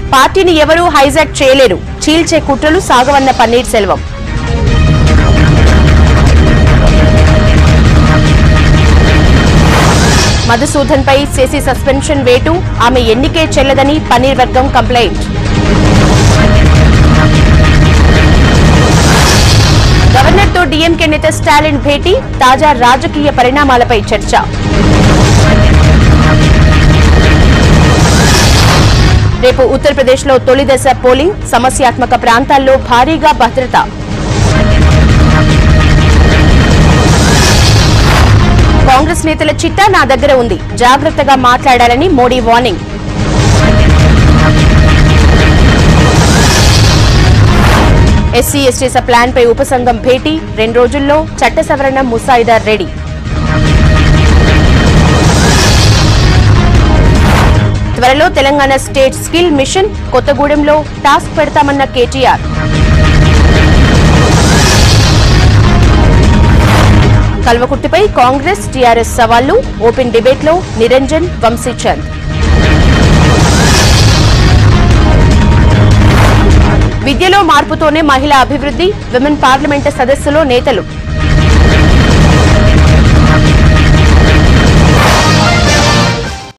పార్టీని ఎవరూ హైజాక్ చేయలేరు చీల్చే కుట్రలు సాగవన్న పన్నీర్ సెల్వం మధుసూదన్ పై చేసి సస్పెన్షన్ వేటు ఆమె ఎన్నికే చెల్లదని పన్నీర్ వర్గం కంప్లైంట్ గవర్నర్ తో డీఎంకే నేత స్టాలిన్ భేటీ తాజా రాజకీయ పరిణామాలపై చర్చ రేపు ఉత్తరప్రదేశ్లో తొలి దశ పోలింగ్ సమస్యాత్మక ప్రాంతాల్లో భారీగా భద్రత కాంగ్రెస్ నేతల చిట్టా నా దగ్గర ఉంది జాగ్రత్తగా మాట్లాడాలని మోడీ వార్నింగ్ ఎస్సీ ఎస్టీస ప్లాన్ పై ఉపసంఘం భేటీ రెండు రోజుల్లో చట్ట సవరణ ముసాయిదా రెడీ త్వరలో తెలంగాణ స్టేట్ స్కిల్ మిషన్ కొత్తగూడెంలో టాస్క్ పెడతామన్న కేటీఆర్ కల్వకుర్తిపై కాంగ్రెస్ టీఆర్ఎస్ సవాళ్లు ఓపెన్ డిబేట్లో నిరంజన్ వంశీచంద్ విద్యలో మార్పుతోనే మహిళా అభివృద్ధి విమెన్ పార్లమెంట్ సదస్సులో నేతలు